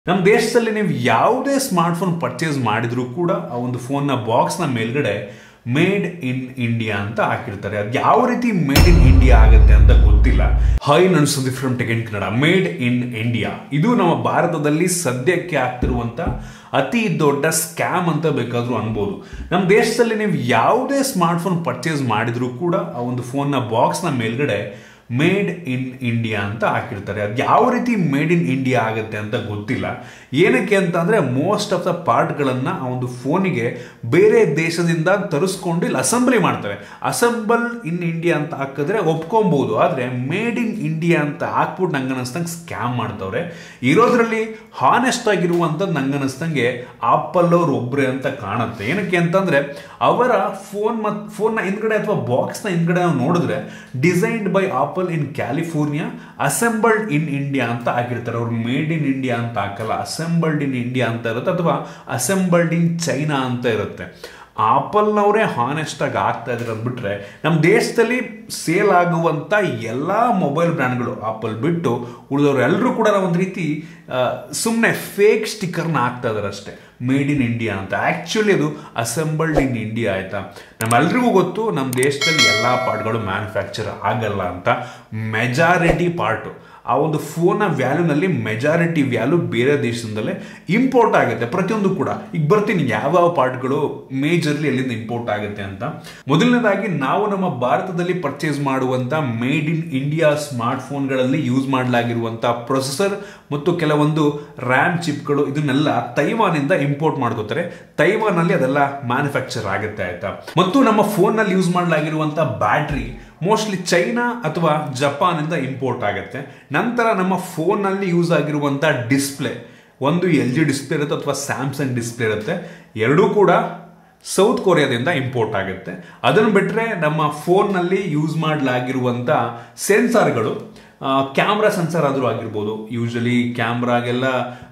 ನಮ್ಮ ದೇಶದಲ್ಲಿ ನೀವು ಯಾವುದೇ ಸ್ಮಾರ್ಟ್ಫೋನ್ ಪರ್ಚೇಸ್ ಮಾಡಿದ್ರು ಕೂಡ ಆ ಒಂದು ಫೋನ್ನ ಬಾಕ್ಸ್ನ ಮೇಲ್ಗಡೆ ಮೇಡ್ ಇನ್ ಇಂಡಿಯಾ ಅಂತ ಹಾಕಿರ್ತಾರೆ ಅದು ಯಾವ ರೀತಿ ಮೇಡ್ ಇನ್ ಇಂಡಿಯಾ ಆಗುತ್ತೆ ಅಂತ ಗೊತ್ತಿಲ್ಲ ಹೈ ನಾನು Sudeep from tech in Kannada made in India ಇದು ನಮ್ಮ ಭಾರತದಲ್ಲಿ ಸದ್ಯಕ್ಕೆ ಆಗ್ತಿರುವಂತ ಅತಿ ದೊಡ್ಡ ಸ್ಕ್ಯಾಮ್ ಅಂತ ಬೇಕಾದ್ರೂ ಅನ್ಬೋದು ನಮ್ಮ ದೇಶದಲ್ಲಿ ನೀವು ಯಾವುದೇ ಸ್ಮಾರ್ಟ್ಫೋನ್ ಪರ್ಚೇಸ್ ಮಾಡಿದ್ರು ಕೂಡ ಆ ಒಂದು ಫೋನ್ನ ಬಾಕ್ಸ್ನ ಮೇಲ್ಗಡೆ ಮೇಡ್ ಇನ್ ಇಂಡಿಯಾ ಅಂತ ಹಾಕಿರ್ತಾರೆ ಅದು ಯಾವ ರೀತಿ ಮೇಡ್ ಇನ್ ಇಂಡಿಯಾ ಆಗುತ್ತೆ ಅಂತ ಗೊತ್ತಿಲ್ಲ ಏನಕ್ಕೆ ಅಂತಂದ್ರೆ ಮೋಸ್ಟ್ ಆಫ್ ದ ಪಾರ್ಟ್ಗಳನ್ನು ಆ ಒಂದು ಫೋನಿಗೆ ಬೇರೆ ದೇಶದಿಂದ ತರಿಸ್ಕೊಂಡು ಇಲ್ಲಿ ಅಸೆಂಬ್ಲಿ ಮಾಡ್ತಾರೆ ಅಸೆಂಬಲ್ ಇನ್ ಇಂಡಿಯಾ ಅಂತ ಹಾಕಿದ್ರೆ ಒಪ್ಕೊಬಹುದು ಆದರೆ ಮೇಡ್ ಇನ್ ಇಂಡಿಯಾ ಅಂತ ಹಾಕ್ಬಿಟ್ಟು ನಂಗೆ ಅನಿಸ್ತಂಗೆ ಸ್ಕ್ಯಾಮ್ ಮಾಡ್ತವ್ರೆ ಇರೋದ್ರಲ್ಲಿ ಹಾನೆಸ್ಟ್ ಆಗಿರುವಂಥದ್ದು ನಂಗೆ ಅನಿಸ್ತಂಗೆ ಆಪಲ್ ಅವ್ರು ಒಬ್ರೆ ಅಂತ ಕಾಣುತ್ತೆ ಏನಕ್ಕೆ ಅಂತಂದ್ರೆ ಅವರ ಫೋನ್ ಮತ್ತು ಫೋನ್ನ ಹಿಂದ್ಗಡೆ ಅಥವಾ ಬಾಕ್ಸ್ನ ಹಿಂದ್ಗಡೆ ನಾವು ನೋಡಿದ್ರೆ designed by Apple in California assembled in India ಅಂತ ಹಾಕಿರ್ತಾರೆ ಅವ್ರು ಮೇಡ್ ಇನ್ ಇಂಡಿಯಾ ಅಂತ ಹಾಕಲ್ಲ ಅಸೆಂಬಲ್ಡ್ ಇನ್ ಇಂಡಿಯಾ ಅಂತ ಇರುತ್ತೆ ಅಥವಾ ಅಸೆಂಬಲ್ಡ್ ಇನ್ ಚೈನಾ ಅಂತ ಇರುತ್ತೆ ಆಪಲ್ನವರೇ ಹಾನೆಸ್ಟ್ ಆಗಿ ಆಗ್ತಾ ಇದ್ದಾರೆ ಅಂದ್ಬಿಟ್ರೆ ನಮ್ಮ ದೇಶದಲ್ಲಿ ಸೇಲ್ ಆಗುವಂಥ ಎಲ್ಲ ಮೊಬೈಲ್ ಬ್ರ್ಯಾಂಡ್ಗಳು ಆಪಲ್ ಬಿಟ್ಟು ಉಳಿದವರು ಎಲ್ಲರೂ ಕೂಡ ಒಂದು ರೀತಿ ಸುಮ್ಮನೆ ಫೇಕ್ ಸ್ಟಿಕ್ಕರ್ನ ಹಾಕ್ತಾ ಇದಾರೆ ಅಷ್ಟೇ ಮೇಡ್ ಇನ್ ಇಂಡಿಯಾ ಅಂತ ಆ್ಯಕ್ಚುಲಿ ಅದು ಅಸೆಂಬಲ್ಡ್ ಇನ್ ಇಂಡಿಯಾ ಆಯಿತಾ ನಮ್ಮೆಲ್ರಿಗೂ ಗೊತ್ತು ನಮ್ಮ ದೇಶದಲ್ಲಿ ಎಲ್ಲ ಪಾರ್ಟ್ಗಳು ಮ್ಯಾನುಫ್ಯಾಕ್ಚರ್ ಆಗಲ್ಲ ಅಂತ ಮೆಜಾರಿಟಿ ಪಾರ್ಟು ಆ ಒಂದು ಫೋನ್ನ ವ್ಯಾಲ್ಯೂನಲ್ಲಿ ಮೆಜಾರಿಟಿ ವ್ಯಾಲ್ಯೂ ಬೇರೆ ದೇಶದಿಂದಲೇ ಇಂಪೋರ್ಟ್ ಆಗುತ್ತೆ ಪ್ರತಿಯೊಂದು ಕೂಡ ಈಗ ಬರ್ತೀನಿ ಯಾವ್ಯಾವ ಪಾರ್ಟ್ಗಳು ಮೇಜರ್ಲಿ ಎಲ್ಲಿಂದ ಇಂಪೋರ್ಟ್ ಆಗುತ್ತೆ ಅಂತ ಮೊದಲನೇದಾಗಿ ನಾವು ನಮ್ಮ ಭಾರತದಲ್ಲಿ ಪರ್ಚೇಸ್ ಮಾಡುವಂತ ಮೇಡ್ ಇನ್ ಇಂಡಿಯಾ ಸ್ಮಾರ್ಟ್ ಫೋನ್ಗಳಲ್ಲಿ ಯೂಸ್ ಮಾಡಲಾಗಿರುವಂತ ಪ್ರೊಸೆಸರ್ ಮತ್ತು ಕೆಲವೊಂದು ರ್ಯಾಮ್ ಚಿಪ್ಗಳು ಇದನ್ನೆಲ್ಲ ತೈವಾನಿಂದ ಇಂಪೋರ್ಟ್ ಮಾಡ್ಕೋತಾರೆ ತೈವಾನಲ್ಲಿ ಅದೆಲ್ಲ ಮ್ಯಾನುಫ್ಯಾಕ್ಚರ್ ಆಗುತ್ತೆ ಆಯ್ತಾ ಮತ್ತು ನಮ್ಮ ಫೋನ್ನಲ್ಲಿ ಯೂಸ್ ಮಾಡಲಾಗಿರುವಂತ ಬ್ಯಾಟ್ರಿ ಮೋಸ್ಟ್ಲಿ ಚೈನಾ ಅಥವಾ ಜಪಾನಿಂದ ಇಂಪೋರ್ಟ್ ಆಗುತ್ತೆ ನಂತರ ನಮ್ಮ ಫೋನ್ನಲ್ಲಿ ಯೂಸ್ ಆಗಿರುವಂಥ ಡಿಸ್ಪ್ಲೇ ಒಂದು ಎಲ್ ಜಿ ಡಿಸ್ಪ್ಲೇ ಇರುತ್ತೆ ಅಥವಾ ಸ್ಯಾಮ್ಸಂಗ್ ಡಿಸ್ಪ್ಲೇ ಇರುತ್ತೆ ಎರಡೂ ಕೂಡ ಸೌತ್ ಕೊರಿಯಾದಿಂದ ಇಂಪೋರ್ಟ್ ಆಗುತ್ತೆ ಅದನ್ನು ಬಿಟ್ಟರೆ ನಮ್ಮ ಫೋನ್ನಲ್ಲಿ ಯೂಸ್ ಮಾಡಲಾಗಿರುವಂಥ ಸೆನ್ಸಾರ್ಗಳು ಕ್ಯಾಮ್ರಾ ಸೆನ್ಸರ್ ಆದರೂ ಆಗಿರ್ಬೋದು ಯೂಶಲಿ ಕ್ಯಾಮ್ರಾಗೆಲ್ಲ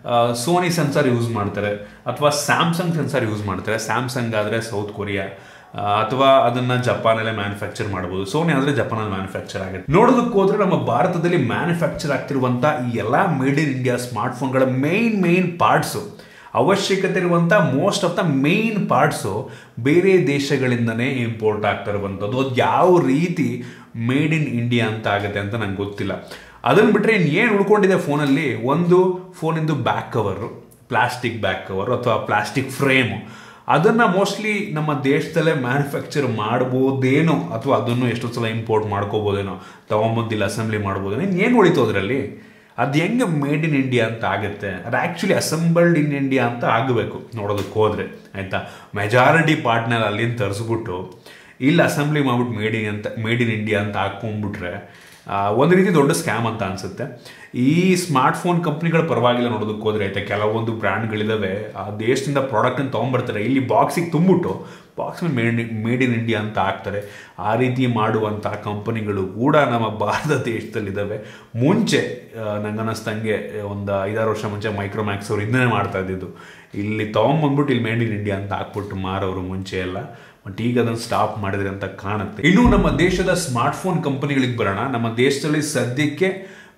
ಸೋನಿ ಸೆನ್ಸರ್ ಯೂಸ್ ಮಾಡ್ತಾರೆ ಅಥವಾ ಸ್ಯಾಮ್ಸಂಗ್ ಸೆನ್ಸರ್ ಯೂಸ್ ಮಾಡ್ತಾರೆ ಸ್ಯಾಮ್ಸಂಗ್ ಆದರೆ ಸೌತ್ ಕೊರಿಯಾ ಅಥವಾ ಅದನ್ನ ಜಪಾನಲ್ಲೇ ಮ್ಯಾನುಫ್ಯಾಕ್ಚರ್ ಮಾಡಬಹುದು ಸೋನಿ ಆದರೆ ಜಪಾನಲ್ಲಿ ಮ್ಯಾನುಫ್ಯಾಕ್ಚರ್ ಆಗುತ್ತೆ ನೋಡೋದಕ್ಕೆ ಹೋದ್ರೆ ನಮ್ಮ ಭಾರತದಲ್ಲಿ ಮ್ಯಾನುಫ್ಯಾಕ್ಚರ್ ಆಗ್ತಿರುವಂತ ಈ ಎಲ್ಲ ಮೇಡ್ ಇನ್ ಇಂಡಿಯಾ ಸ್ಮಾರ್ಟ್ ಫೋನ್ಗಳ ಮೇನ್ ಮೇನ್ ಪಾರ್ಟ್ಸು ಅವಶ್ಯಕತೆ ಇರುವಂಥ most of the main parts ಬೇರೆ ದೇಶಗಳಿಂದನೇ ಇಂಪೋರ್ಟ್ ಆಗ್ತಾ ಇರುವಂಥದ್ದು ಅದು ಯಾವ ರೀತಿ ಮೇಡ್ ಇನ್ ಇಂಡಿಯಾ ಅಂತ ಆಗುತ್ತೆ ಅಂತ ನಂಗೆ ಗೊತ್ತಿಲ್ಲ ಅದನ್ನು ಬಿಟ್ಟರೆ ಏನು ಉಳ್ಕೊಂಡಿದೆ ಫೋನಲ್ಲಿ ಒಂದು ಫೋನಿಂದು back cover plastic back cover ಅಥವಾ ಪ್ಲಾಸ್ಟಿಕ್ ಫ್ರೇಮು ಅದನ್ನು ಮೋಸ್ಟ್ಲಿ ನಮ್ಮ ದೇಶದಲ್ಲೇ ಮ್ಯಾನುಫ್ಯಾಕ್ಚರ್ ಮಾಡ್ಬೋದೇನೋ ಅಥವಾ ಅದನ್ನು ಎಷ್ಟೋ ಸಲ ಇಂಪೋರ್ಟ್ ಮಾಡ್ಕೋಬೋದೇನೋ ತಗೊಂಬಂದಿಲ್ಲ ಅಸೆಂಬ್ಲಿ ಮಾಡ್ಬೋದೇನೋ ಏನು ಉಳಿತು ಅದರಲ್ಲಿ ಅದು ಹೆಂಗೆ ಮೇಡ್ ಇನ್ ಇಂಡಿಯಾ ಅಂತ ಆಗುತ್ತೆ ಅದು ಆ್ಯಕ್ಚುಲಿ ಅಸೆಂಬಲ್ಡ್ ಇನ್ ಇಂಡಿಯಾ ಅಂತ ಆಗಬೇಕು ನೋಡೋದಕ್ಕೆ ಹೋದರೆ ಆಯಿತಾ ಮೆಜಾರಿಟಿ ಪಾರ್ಟ್ನರ್ ಅಲ್ಲಿಂದ ತರಿಸ್ಬಿಟ್ಟು ಇಲ್ಲಿ ಅಸೆಂಬ್ಲಿ ಮಾಡ್ಬಿಟ್ಟು ಮೇಡ್ ಇನ್ ಅಂತ ಮೇಡ್ ಇನ್ ಇಂಡಿಯಾ ಅಂತ ಹಾಕ್ಕೊಂಡ್ಬಿಟ್ರೆ ಒಂದು ರೀತಿ ದೊಡ್ಡ ಸ್ಕ್ಯಾಮ್ ಅಂತ ಅನಿಸುತ್ತೆ ಈ ಸ್ಮಾರ್ಟ್ಫೋನ್ ಕಂಪ್ನಿಗಳ ಪರವಾಗಿಲ್ಲ ನೋಡೋದಕ್ಕೆ ಹೋದ್ರೆ ಆಯ್ತಾ ಕೆಲವೊಂದು ಬ್ರ್ಯಾಂಡ್ಗಳಿದಾವೆ ಆ ದೇಶದಿಂದ ಪ್ರಾಡಕ್ಟನ್ನು ತೊಗೊಂಬರ್ತಾರೆ ಇಲ್ಲಿ ಬಾಕ್ಸಿಗೆ ತುಂಬಿಟ್ಟು ಬಾಕ್ಸ್ ಮೇಲೆ ಮೇಡ್ ಮೇಡ್ ಇನ್ ಇಂಡಿಯಾ ಅಂತ ಹಾಕ್ತಾರೆ ಆ ರೀತಿ ಮಾಡುವಂಥ ಕಂಪನಿಗಳು ಕೂಡ ನಮ್ಮ ಭಾರತ ದೇಶದಲ್ಲಿದ್ದಾವೆ ಮುಂಚೆ ನಂಗೆ ಅನ್ನಿಸ್ತಂಗೆ ಒಂದು ಐದಾರು ವರ್ಷ ಮುಂಚೆ ಮೈಕ್ರೋಮ್ಯಾಕ್ಸ್ ಅವರು ಇನ್ನೇ ಮಾಡ್ತಾ ಇದ್ದಿದ್ದು ಇಲ್ಲಿ ತೊಗೊಂಬಂದ್ಬಿಟ್ಟು ಇಲ್ಲಿ ಮೇಡ್ ಇನ್ ಇಂಡಿಯಾ ಅಂತ ಹಾಕ್ಬಿಟ್ಟು ಮಾರೋರು ಮುಂಚೆ ಎಲ್ಲ ಬಟ್ ಈಗ ಅದನ್ನು ಸ್ಟಾಪ್ ಮಾಡಿದ್ರೆ ಅಂತ ಕಾಣುತ್ತೆ ಇನ್ನು ನಮ್ಮ ದೇಶದ ಸ್ಮಾರ್ಟ್ಫೋನ್ ಕಂಪನಿಗಳಿಗೆ ಬರೋಣ ನಮ್ಮ ದೇಶದಲ್ಲಿ ಸದ್ಯಕ್ಕೆ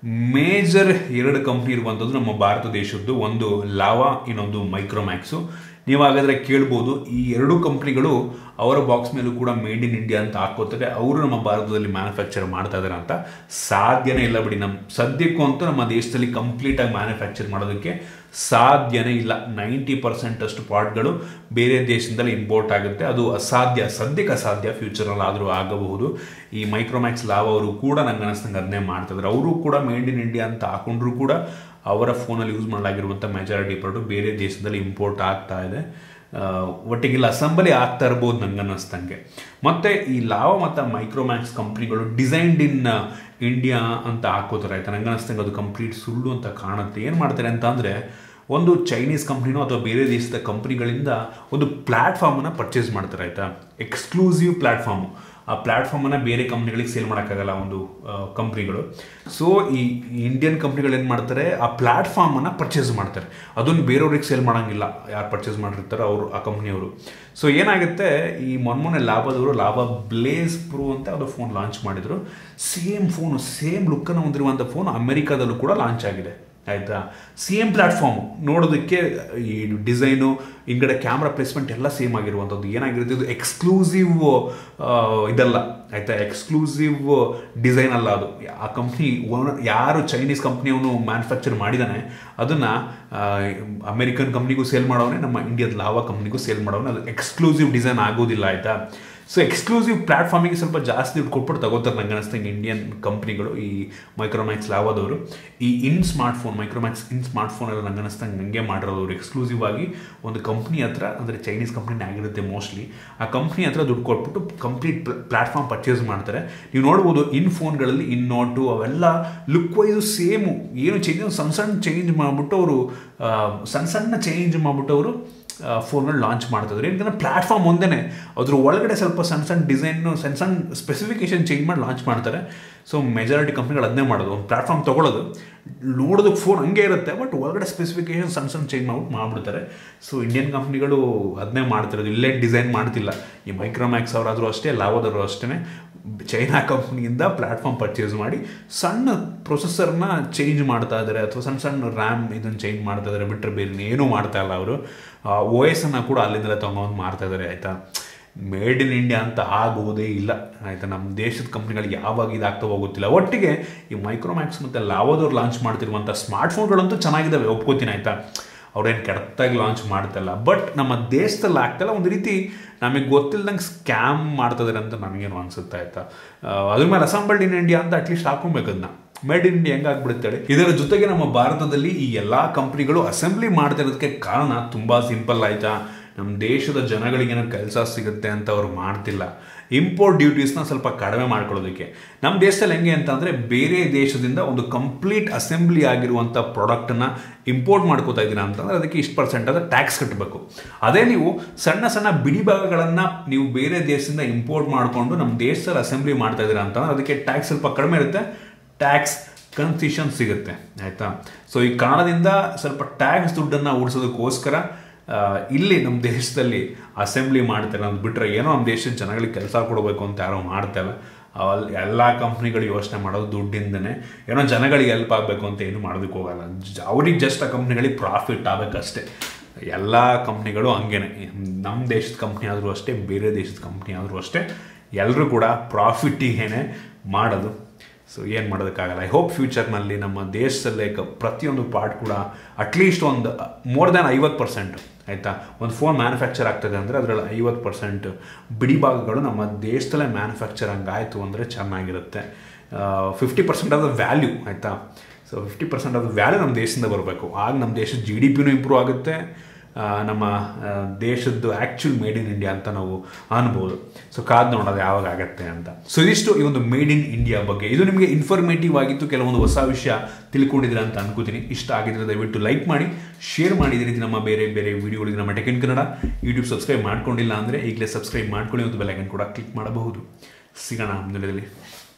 ಮೇಜರ್ ಎರಡು ಕಂಪ್ನಿ ಇರುವಂಥದ್ದು ನಮ್ಮ ಭಾರತ ದೇಶದ್ದು ಒಂದು ಲಾವಾ ಇನ್ನೊಂದು ಮೈಕ್ರೋಮ್ಯಾಕ್ಸು ನೀವು ಹಾಗಾದರೆ ಕೇಳ್ಬೋದು ಈ ಎರಡು ಕಂಪ್ನಿಗಳು ಅವರ ಬಾಕ್ಸ್ ಮೇಲೂ ಕೂಡ ಮೇಡ್ ಇನ್ ಇಂಡಿಯಾ ಅಂತ ಹಾಕೋತಾರೆ ಅವರು ನಮ್ಮ ಭಾರತದಲ್ಲಿ ಮ್ಯಾನುಫ್ಯಾಕ್ಚರ್ ಮಾಡ್ತಾ ಇದ್ದಾರೆ ಅಂತ ಸಾಧ್ಯನೇ ಇಲ್ಲ ಬಿಡಿ ನಮ್ಮ ಸದ್ಯಕ್ಕೂ ಅಂತೂ ನಮ್ಮ ದೇಶದಲ್ಲಿ ಕಂಪ್ಲೀಟಾಗಿ ಮ್ಯಾನುಫ್ಯಾಕ್ಚರ್ ಮಾಡೋದಕ್ಕೆ ಸಾಧ್ಯನೇ ಇಲ್ಲ ನೈಂಟಿ ಪರ್ಸೆಂಟ್ ಅಷ್ಟು ಪಾರ್ಟ್ಗಳು ಬೇರೆ ದೇಶದಿಂದಲೇ ಇಂಪೋರ್ಟ್ ಆಗುತ್ತೆ ಅದು ಅಸಾಧ್ಯ ಸದ್ಯಕ್ಕೆ ಅಸಾಧ್ಯ ಫ್ಯೂಚರಲ್ಲಿ ಆದರೂ ಆಗಬಹುದು ಈ ಮೈಕ್ರೋಮ್ಯಾಕ್ಸ್ ಲಾವ್ ಅವರು ಕೂಡ ನಂಗೆ ಅನಿಸ್ತಂಗೆ ಅದನ್ನೇ ಮಾಡ್ತಿದ್ದಾರೆ ಅವರು ಕೂಡ ಮೇಡ್ ಇನ್ ಇಂಡಿಯಾ ಅಂತ ಹಾಕೊಂಡ್ರು ಕೂಡ ಅವರ ಫೋನಲ್ಲಿ ಯೂಸ್ ಮಾಡಲಾಗಿರುವಂಥ ಮೆಜಾರಿಟಿ ಪಾರ್ಟು ಬೇರೆ ದೇಶದಲ್ಲಿ ಇಂಪೋರ್ಟ್ ಆಗ್ತಾ ಇದೆ ಒಟ್ಟಿಗೆ ಇಲ್ಲಿ ಅಸೆಂಬಲಿ ಆಗ್ತಾ ಇರ್ಬೋದು ನಂಗೆ ಅನ್ನಿಸ್ತಂಗೆ ಮತ್ತು ಈ ಲಾವ ಮತ್ತು ಮೈಕ್ರೋಮ್ಯಾಕ್ಸ್ ಕಂಪ್ನಿಗಳು ಡಿಸೈನ್ಡ್ ಇನ್ ಇಂಡಿಯಾ ಅಂತ ಹಾಕೋತಾರೆ ಆಯ್ತಾ ನಂಗೆ ಅನ್ನಿಸ್ತಂಗೆ ಅದು ಕಂಪ್ಲೀಟ್ ಸುಳ್ಳು ಅಂತ ಕಾಣುತ್ತೆ ಏನು ಮಾಡ್ತಾರೆ ಅಂತ ಅಂದರೆ ಒಂದು ಚೈನೀಸ್ ಕಂಪ್ನಿನೋ ಅಥವಾ ಬೇರೆ ದೇಶದ ಕಂಪ್ನಿಗಳಿಂದ ಒಂದು ಪ್ಲ್ಯಾಟ್ಫಾರ್ಮನ್ನು ಪರ್ಚೇಸ್ ಮಾಡ್ತಾರೆ ಆಯಿತಾ ಎಕ್ಸ್ಕ್ಲೂಸಿವ್ ಪ್ಲ್ಯಾಟ್ಫಾರ್ಮು ಆ ಪ್ಲ್ಯಾಟ್ಫಾರ್ಮನ್ನು ಬೇರೆ ಕಂಪ್ನಿಗಳಿಗೆ ಸೇಲ್ ಮಾಡೋಕ್ಕಾಗಲ್ಲ ಒಂದು ಕಂಪ್ನಿಗಳು ಸೊ ಈ ಇಂಡಿಯನ್ ಕಂಪ್ನಿಗಳು ಏನು ಮಾಡ್ತಾರೆ ಆ ಪ್ಲ್ಯಾಟ್ಫಾರ್ಮನ್ನು ಪರ್ಚೇಸ್ ಮಾಡ್ತಾರೆ ಅದನ್ನು ಬೇರೆಯವ್ರಿಗೆ ಸೇಲ್ ಮಾಡೋಂಗಿಲ್ಲ ಯಾರು ಪರ್ಚೇಸ್ ಮಾಡಿರ್ತಾರೋ ಅವರು ಆ ಕಂಪ್ನಿಯವರು ಸೊ ಏನಾಗುತ್ತೆ ಈ ಮೊನ್ನೆ ಲಾಭದವರು ಲಾಭ ಬ್ಲೇಸ್ ಪ್ರೋ ಅಂತ ಅದು ಫೋನ್ ಲಾಂಚ್ ಮಾಡಿದರು ಸೇಮ್ ಫೋನು ಸೇಮ್ ಲುಕ್ಕನ್ನು ಹೊಂದಿರುವಂಥ ಫೋನ್ ಅಮೆರಿಕಾದಲ್ಲೂ ಕೂಡ ಲಾಂಚ್ ಆಗಿದೆ ಆಯಿತಾ ಸೇಮ್ ಪ್ಲ್ಯಾಟ್ಫಾರ್ಮ್ ನೋಡೋದಕ್ಕೆ ಈ ಡಿಸೈನು ಹಿಂಗಡೆ ಕ್ಯಾಮ್ರಾ ಪ್ಲೇಸ್ಮೆಂಟ್ ಎಲ್ಲ ಸೇಮ್ ಆಗಿರುವಂಥದ್ದು ಏನಾಗಿರುತ್ತೆ ಇದು ಎಕ್ಸ್ಕ್ಲೂಸಿವ್ ಇದಲ್ಲ ಆಯಿತಾ ಎಕ್ಸ್ಕ್ಲೂಸಿವ್ ಡಿಸೈನ್ ಅಲ್ಲ ಅದು ಆ ಕಂಪ್ನಿ ಯಾರು ಚೈನೀಸ್ ಕಂಪ್ನಿಯವನು ಮ್ಯಾನುಫ್ಯಾಕ್ಚರ್ ಮಾಡಿದಾನೆ ಅದನ್ನು ಅಮೆರಿಕನ್ ಕಂಪ್ನಿಗೂ ಸೇಲ್ ಮಾಡೋನೆ ನಮ್ಮ ಇಂಡಿಯಾದ ಲಾವಾ ಕಂಪ್ನಿಗೂ ಸೇಲ್ ಮಾಡೋನೆ ಅದು ಎಕ್ಸ್ಕ್ಲೂಸಿವ್ ಡಿಸೈನ್ ಆಗೋದಿಲ್ಲ ಆಯಿತಾ ಸೊ ಎಕ್ಸ್ಕ್ಲೂಸಿವ್ ಪ್ಲಾಟ್ಫಾರ್ಮಿಗೆ ಸ್ವಲ್ಪ ಜಾಸ್ತಿ ದುಡ್ಡು ಕೊಟ್ಬಿಟ್ಟು ತಗೋತಾರೆ ನಂಗೆ ಅನಿಸ್ತಂಗೆ ಇಂಡಿಯನ್ ಕಂಪ್ನಿಗಳು ಈ ಮೈಕ್ರೋಮ್ಯಾಕ್ಸ್ ಲಾವಾದವರು ಈ In smartphone Micromax In smartphone ಎಲ್ಲ ನಂಗೆ ಅನಿಸ್ತಂಗೆ ಹಂಗೆ ಮಾಡಿರೋದು ಎಕ್ಸ್ಕ್ಲೂಸಿವ್ ಆಗಿ ಒಂದು ಕಂಪ್ನಿ ಹತ್ರ ಅಂದರೆ ಚೈನೀಸ್ ಕಂಪ್ನಿನೇ ಆಗಿರುತ್ತೆ ಮೋಸ್ಟ್ಲಿ ಆ ಕಂಪ್ನಿ ಹತ್ರ ದುಡ್ಡು ಕೊಟ್ಬಿಟ್ಟು ಕಂಪ್ಲೀಟ್ ಪ್ಲಾಟ್ಫಾರ್ಮ್ ಪರ್ಚೇಸ್ ಮಾಡ್ತಾರೆ ನೀವು ನೋಡ್ಬೋದು ಇನ್ ಫೋನ್ಗಳಲ್ಲಿ ಇನ್ ನೋಟು ಅವೆಲ್ಲ ಲುಕ್ ವೈಸು ಸೇಮು ಏನು ಚೇಂಜ್ ಸಣ್ಣ ಸಣ್ಣ ಚೇಂಜ್ ಮಾಡಿಬಿಟ್ಟು ಅವರು ಸಣ್ಣ ಸಣ್ಣ ಚೇಂಜ್ ಮಾಡಿಬಿಟ್ಟು ಅವರು ಫೋನ್ಗಳು ಲಾಂಚ್ ಮಾಡ್ತಿದ್ರು ಯಾಕಂದರೆ ಪ್ಲ್ಯಾಟ್ಫಾರ್ಮ್ ಒಂದೇ ಅದ್ರ ಒಳಗಡೆ ಸ್ವಲ್ಪ ಸಣ್ಣ ಸಣ್ಣ ಡಿಸೈನು ಸಣ್ಣ ಸಣ್ಣ ಸ್ಪೆಸಿಫಿಕೇಶನ್ ಚೇಂಜ್ ಮಾಡಿ ಲಾಂಚ್ ಮಾಡ್ತಾರೆ ಸೊ ಮೆಜಾರಿಟಿ ಕಂಪ್ನಿಗಳು ಅದನ್ನೇ ಮಾಡೋದು ಒಂದು ಪ್ಲ್ಯಾಟ್ಫಾರ್ಮ್ ತೊಗೊಳ್ಳೋದು ನೋಡೋದಕ್ಕೆ ಫೋನ್ ಹಂಗೆ ಇರುತ್ತೆ ಬಟ್ ಒಳಗಡೆ ಸ್ಪೆಸಿಫಿಕೇಶನ್ ಸಣ್ಣ ಸಣ್ಣ ಚೇಂಜ್ ಮಾಡ್ಬಿಟ್ಟು ಮಾಡಿಬಿಡ್ತಾರೆ ಸೊ ಇಂಡಿಯನ್ ಕಂಪ್ನಿಗಳು ಅದನ್ನೇ ಮಾಡ್ತಿರೋದು ಇಲ್ಲೇ ಡಿಸೈನ್ ಮಾಡ್ತಿಲ್ಲ ಈ ಮೈಕ್ರೋಮ್ಯಾಕ್ಸ್ ಅವರಾದರೂ ಅಷ್ಟೇ ಲಾವೋದವರು ಅಷ್ಟೇ ಚೈನಾ ಕಂಪ್ನಿಯಿಂದ ಪ್ಲ್ಯಾಟ್ಫಾರ್ಮ್ ಪರ್ಚೇಸ್ ಮಾಡಿ ಸಣ್ಣ ಪ್ರೊಸೆಸರ್ನ ಚೇಂಜ್ ಮಾಡ್ತಾ ಇದ್ದಾರೆ ಅಥವಾ ಸಣ್ಣ ಸಣ್ಣ ರ್ಯಾಮ್ ಇದನ್ನು ಚೇಂಜ್ ಮಾಡ್ತಾ ಇದ್ದಾರೆ ಬಿಟ್ಟರೆ ಬೇರೆ ಏನೂ ಮಾಡ್ತಾ ಇಲ್ಲ ಅವರು ಓ ಎಸ್ ಅನ್ನು ಕೂಡ ಅಲ್ಲಿಂದಲೇ ತೊಗೊಂಡು ಮಾಡ್ತಾ ಇದ್ದಾರೆ ಆಯಿತಾ ಮೇಡ್ ಇನ್ ಇಂಡಿಯಾ ಅಂತ ಆಗೋದೇ ಇಲ್ಲ ಆಯಿತಾ ನಮ್ಮ ದೇಶದ ಕಂಪ್ನಿಗಳಿಗೆ ಯಾವಾಗ ಇದಾಗ್ತಾ ಹೋಗುತ್ತಿಲ್ಲ ಒಟ್ಟಿಗೆ ಈ ಮೈಕ್ರೋಮ್ಯಾಕ್ಸ್ ಮತ್ತು ಲಾವೋದವ್ರು ಲಾಂಚ್ ಮಾಡ್ತಿರುವಂಥ ಸ್ಮಾರ್ಟ್ಫೋನ್ಗಳಂತೂ ಚೆನ್ನಾಗಿದ್ದಾವೆ ಒಪ್ಕೋತೀನಿ ಆಯಿತಾ ಅವ್ರೇನು ಕೆಡ್ತಾಗಿ ಲಾಂಚ್ ಮಾಡ್ತಾಯಿಲ್ಲ ಬಟ್ ನಮ್ಮ ದೇಶದಲ್ಲಿ ಆಗ್ತಾಯಿಲ್ಲ ಒಂದು ರೀತಿ ನಮಗೆ ಗೊತ್ತಿಲ್ಲದಂಗೆ ಸ್ಕ್ಯಾಮ್ ಮಾಡ್ತಿದ್ದಾರೆ ಅಂತ ನನಗೇನು ಅನ್ಸುತ್ತೆ ಆಯ್ತಾ ಅದ್ರ ಮೇಲೆ ಅಸೆಂಬಲ್ಡ್ ಇನ್ ಇಂಡಿಯಾ ಅಂತ ಅಟ್ಲೀಸ್ಟ್ ಹಾಕೊಬೇಕು ಅದನ್ನ ಮೇಡ್ ಇನ್ ಇಂಡಿಯಾ ಹೆಂಗಾಗ್ಬಿಡುತ್ತೆ ಇದರ ಜೊತೆಗೆ ನಮ್ಮ ಭಾರತದಲ್ಲಿ ಈ ಎಲ್ಲ ಕಂಪ್ನಿಗಳು ಅಸೆಂಬ್ಲಿ ಮಾಡ್ತಿರೋದಕ್ಕೆ ಕಾರಣ ತುಂಬ ಸಿಂಪಲ್ ಆಯ್ತಾ ನಮ್ಮ ದೇಶದ ಜನಗಳಿಗೇನೋ ಕೆಲಸ ಸಿಗುತ್ತೆ ಅಂತ ಅವ್ರು ಮಾಡ್ತಿಲ್ಲ ಇಂಪೋರ್ಟ್ ಡ್ಯೂಟೀಸ್ನ ಸ್ವಲ್ಪ ಕಡಿಮೆ ಮಾಡ್ಕೊಳ್ಳೋದಕ್ಕೆ ನಮ್ಮ ದೇಶದಲ್ಲಿ ಹೆಂಗೆ ಅಂತ ಅಂದರೆ ಬೇರೆ ದೇಶದಿಂದ ಒಂದು ಕಂಪ್ಲೀಟ್ ಅಸೆಂಬ್ಲಿ ಆಗಿರುವಂಥ ಪ್ರಾಡಕ್ಟನ್ನು ಇಂಪೋರ್ಟ್ ಮಾಡ್ಕೋತಾ ಇದ್ದೀರಾ ಅಂತಂದರೆ ಅದಕ್ಕೆ ಇಷ್ಟು ಪರ್ಸೆಂಟ್ ಆದ ಟ್ಯಾಕ್ಸ್ ಕಟ್ಟಬೇಕು ಅದೇ ನೀವು ಸಣ್ಣ ಸಣ್ಣ ಬಿಡಿ ಭಾಗಗಳನ್ನು ನೀವು ಬೇರೆ ದೇಶದಿಂದ ಇಂಪೋರ್ಟ್ ಮಾಡಿಕೊಂಡು ನಮ್ಮ ದೇಶದಲ್ಲಿ ಅಸೆಂಬ್ಲಿ ಮಾಡ್ತಾ ಇದ್ದೀರಾ ಅಂತಂದ್ರೆ ಅದಕ್ಕೆ ಟ್ಯಾಕ್ಸ್ ಸ್ವಲ್ಪ ಕಡಿಮೆ ಇರುತ್ತೆ ಟ್ಯಾಕ್ಸ್ ಕನ್ಸೆಷನ್ ಸಿಗುತ್ತೆ ಆಯಿತಾ ಸೊ ಈ ಕಾರಣದಿಂದ ಸ್ವಲ್ಪ ಟ್ಯಾಕ್ಸ್ ದುಡ್ಡನ್ನು ಉಳಿಸೋದಕ್ಕೋಸ್ಕರ ಇಲ್ಲಿ ನಮ್ಮ ದೇಶದಲ್ಲಿ ಅಸೆಂಬ್ಲಿ ಮಾಡ್ತಾರೆ ಅದು ಬಿಟ್ಟರೆ ಏನೋ ನಮ್ಮ ದೇಶದ ಜನಗಳಿಗೆ ಕೆಲಸ ಕೊಡಬೇಕು ಅಂತ ಯಾರೋ ಮಾಡ್ತಾರೆ ಅಲ್ಲಿ ಎಲ್ಲ ಕಂಪ್ನಿಗಳು ಯೋಚನೆ ಮಾಡೋದು ದುಡ್ಡಿಂದನೇ ಏನೋ ಜನಗಳಿಗೆ ಹೆಲ್ಪ್ ಆಗಬೇಕು ಅಂತ ಏನು ಮಾಡೋದಕ್ಕೆ ಹೋಗಲ್ಲ ಅವ್ರಿಗೆ ಜಸ್ಟ್ ಆ ಕಂಪ್ನಿಗಳಿಗೆ ಪ್ರಾಫಿಟ್ ಆಗಬೇಕಷ್ಟೇ ಎಲ್ಲ ಕಂಪ್ನಿಗಳು ಹಂಗೇನೆ ನಮ್ಮ ದೇಶದ ಕಂಪ್ನಿ ಆದರೂ ಅಷ್ಟೇ ಬೇರೆ ದೇಶದ ಕಂಪ್ನಿ ಆದರೂ ಅಷ್ಟೇ ಎಲ್ಲರೂ ಕೂಡ ಪ್ರಾಫಿಟ್ಟಿಗೇನೆ ಮಾಡೋದು ಸೊ ಏನು ಮಾಡೋದಕ್ಕಾಗಲ್ಲ ಐ ಹೋಪ್ ಫ್ಯೂಚರ್ನಲ್ಲಿ ನಮ್ಮ ದೇಶದಲ್ಲೇ ಪ್ರತಿಯೊಂದು ಪಾರ್ಟ್ ಕೂಡ ಅಟ್ಲೀಸ್ಟ್ ಒಂದು ಮೋರ್ ದ್ಯಾನ್ ಐವತ್ತು ಪರ್ಸೆಂಟ್ ಆಯಿತಾ ಒಂದು ಫೋನ್ ಮ್ಯಾನುಫ್ಯಾಕ್ಚರ್ ಆಗ್ತದೆ ಅಂದರೆ ಅದರಲ್ಲಿ ಐವತ್ತು ಪರ್ಸೆಂಟ್ ಬಿಡಿ ಭಾಗಗಳು ನಮ್ಮ ದೇಶದಲ್ಲೇ ಮ್ಯಾನುಫ್ಯಾಕ್ಚರ್ ಹಂಗಾಯಿತು ಅಂದರೆ ಚೆನ್ನಾಗಿರುತ್ತೆ fifty percent of the value ಆಯಿತಾ so fifty percent of the value ನಮ್ಮ ದೇಶದಿಂದ ಬರಬೇಕು ಆಗ ನಮ್ಮ ದೇಶದ ಜಿ ಡಿ ಪಿನೂ ಇಂಪ್ರೂವ್ ಆಗುತ್ತೆ ನಮ್ಮ ದೇಶದ್ದು ಆ್ಯಕ್ಚುಲ್ ಮೇಡ್ ಇನ್ ಇಂಡಿಯಾ ಅಂತ ನಾವು ಅನ್ಬೋದು ಸೊ ಕಾದ್ ನೋಡೋದು ಯಾವಾಗ ಆಗತ್ತೆ ಅಂತ ಸೊ ಇದಿಷ್ಟು ಈ ಒಂದು ಮೇಡ್ ಇನ್ ಇಂಡಿಯಾ ಬಗ್ಗೆ ಇದು ನಿಮಗೆ ಇನ್ಫಾರ್ಮೇಟಿವ್ ಆಗಿತ್ತು ಕೆಲವೊಂದು ಹೊಸ ವಿಷಯ ತಿಳ್ಕೊಂಡಿದ್ರೆ ಅಂತ ಅನ್ಕೋತೀನಿ ಇಷ್ಟ ಆಗಿದ್ರೆ ದಯವಿಟ್ಟು ಲೈಕ್ ಮಾಡಿ ಶೇರ್ ಮಾಡಿ ಇದೇ ರೀತಿ ನಮ್ಮ ಬೇರೆ ಬೇರೆ ವಿಡಿಯೋಗಳಿಗೆ ನಮ್ಮ ಟೆಕ್ ಕನ್ನಡ ಯೂಟ್ಯೂಬ್ ಸಬ್ಸ್ಕ್ರೈಬ್ ಮಾಡ್ಕೊಂಡಿಲ್ಲ ಅಂದರೆ ಈಗಲೇ ಸಬ್ಸ್ಕ್ರೈಬ್ ಮಾಡ್ಕೊಳ್ಳಿ ಒಂದು ಬೆಲೈಕನ್ ಕೂಡ ಕ್ಲಿಕ್ ಮಾಡಬಹುದು ಸಿಗೋಣ ಮುಂದಿನದಲ್ಲಿ